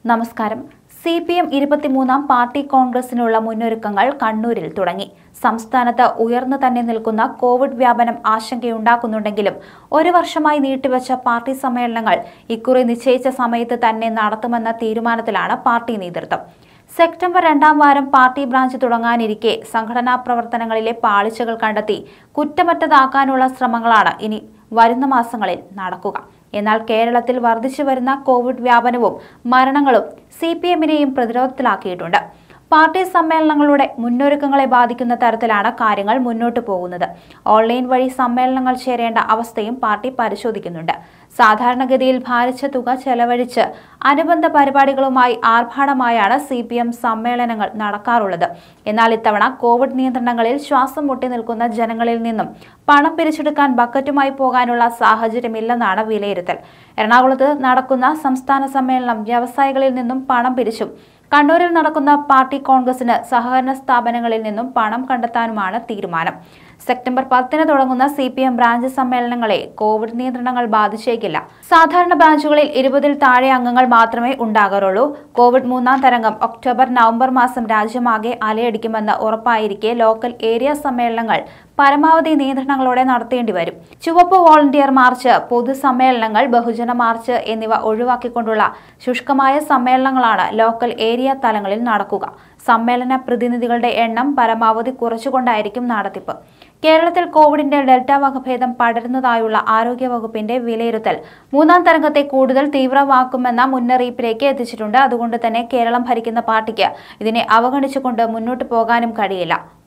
നമസ്കാരം സി പി എം ഇരുപത്തിമൂന്നാം പാർട്ടി കോൺഗ്രസിനുള്ള മുന്നൊരുക്കങ്ങൾ കണ്ണൂരിൽ തുടങ്ങി സംസ്ഥാനത്ത് ഉയർന്നു തന്നെ നിൽക്കുന്ന കോവിഡ് വ്യാപനം ആശങ്കയുണ്ടാക്കുന്നുണ്ടെങ്കിലും ഒരു വർഷമായി നീട്ടിവച്ച പാർട്ടി സമ്മേളനങ്ങൾ ഇക്കുറി നിശ്ചയിച്ച സമയത്ത് തന്നെ നടത്തുമെന്ന തീരുമാനത്തിലാണ് പാർട്ടി നേതൃത്വം സെപ്റ്റംബർ രണ്ടാം വാരം പാർട്ടി ബ്രാഞ്ച് തുടങ്ങാനിരിക്കെ സംഘടനാ പ്രവർത്തനങ്ങളിലെ പാളിച്ചകൾ കണ്ടെത്തി കുറ്റമറ്റതാക്കാനുള്ള ശ്രമങ്ങളാണ് ഇനി വരുന്ന മാസങ്ങളിൽ നടക്കുക എന്നാൽ കേരളത്തിൽ വർദ്ധിച്ചു വരുന്ന കോവിഡ് വ്യാപനവും മരണങ്ങളും സി പി എമ്മിനെയും പ്രതിരോധത്തിലാക്കിയിട്ടുണ്ട് പാർട്ടി സമ്മേളനങ്ങളുടെ മുന്നൊരുക്കങ്ങളെ ബാധിക്കുന്ന തരത്തിലാണ് കാര്യങ്ങൾ മുന്നോട്ടു പോകുന്നത് ഓൺലൈൻ വഴി സമ്മേളനങ്ങൾ ചേരേണ്ട അവസ്ഥയും പാർട്ടി പരിശോധിക്കുന്നുണ്ട് സാധാരണഗതിയിൽ ഭാരിച്ച തുക ചെലവഴിച്ച് അനുബന്ധ പരിപാടികളുമായി ആർഭാടമായാണ് സി പി എം സമ്മേളനങ്ങൾ നടക്കാറുള്ളത് എന്നാൽ ഇത്തവണ കോവിഡ് നിയന്ത്രണങ്ങളിൽ ശ്വാസം മുട്ടി നിൽക്കുന്ന ജനങ്ങളിൽ നിന്നും പണം പിരിച്ചെടുക്കാൻ ബക്കറ്റുമായി പോകാനുള്ള സാഹചര്യമില്ലെന്നാണ് വിലയിരുത്തൽ എറണാകുളത്ത് നടക്കുന്ന സംസ്ഥാന സമ്മേളനം വ്യവസായികളിൽ നിന്നും പണം പിരിച്ചും കണ്ണൂരിൽ നടക്കുന്ന പാർട്ടി കോൺഗ്രസിന് സഹകരണ സ്ഥാപനങ്ങളിൽ നിന്നും പണം കണ്ടെത്താനുമാണ് തീരുമാനം സെപ്റ്റംബർ പത്തിന് തുടങ്ങുന്ന സി പി എം ബ്രാഞ്ച് സമ്മേളനങ്ങളെ കോവിഡ് നിയന്ത്രണങ്ങൾ ബാധിച്ചേക്കില്ല സാധാരണ ബ്രാഞ്ചുകളിൽ ഇരുപതിൽ താഴെ അംഗങ്ങൾ മാത്രമേ ഉണ്ടാകാറുള്ളൂ കോവിഡ് മൂന്നാം തരംഗം ഒക്ടോബർ നവംബർ മാസം രാജ്യമാകെ അലയടിക്കുമെന്ന് ഉറപ്പായിരിക്കെ ലോക്കൽ ഏരിയ സമ്മേളനങ്ങൾ പരമാവധി നിയന്ത്രണങ്ങളോടെ നടത്തേണ്ടി വരും ചുവപ്പ് വോളണ്ടിയർ മാർച്ച് പൊതുസമ്മേളനങ്ങൾ ബഹുജന മാർച്ച് എന്നിവ ഒഴിവാക്കിക്കൊണ്ടുള്ള ശുഷ്കമായ സമ്മേളനങ്ങളാണ് ലോക്കൽ ഏരിയ തലങ്ങളിൽ നടക്കുക സമ്മേളന പ്രതിനിധികളുടെ എണ്ണം പരമാവധി കുറച്ചുകൊണ്ടായിരിക്കും നടത്തിപ്പ് കേരളത്തിൽ കോവിഡിന്റെ ഡെൽറ്റ വകഭേദം പടരുന്നതായുള്ള ആരോഗ്യവകുപ്പിന്റെ വിലയിരുത്തൽ മൂന്നാം തരംഗത്തെ കൂടുതൽ തീവ്രമാക്കുമെന്ന മുന്നറിയിപ്പിലേക്ക് എത്തിച്ചിട്ടുണ്ട് അതുകൊണ്ട് തന്നെ കേരളം ഭരിക്കുന്ന പാർട്ടിക്ക് ഇതിനെ അവഗണിച്ചുകൊണ്ട് മുന്നോട്ട് പോകാനും കഴിയില്ല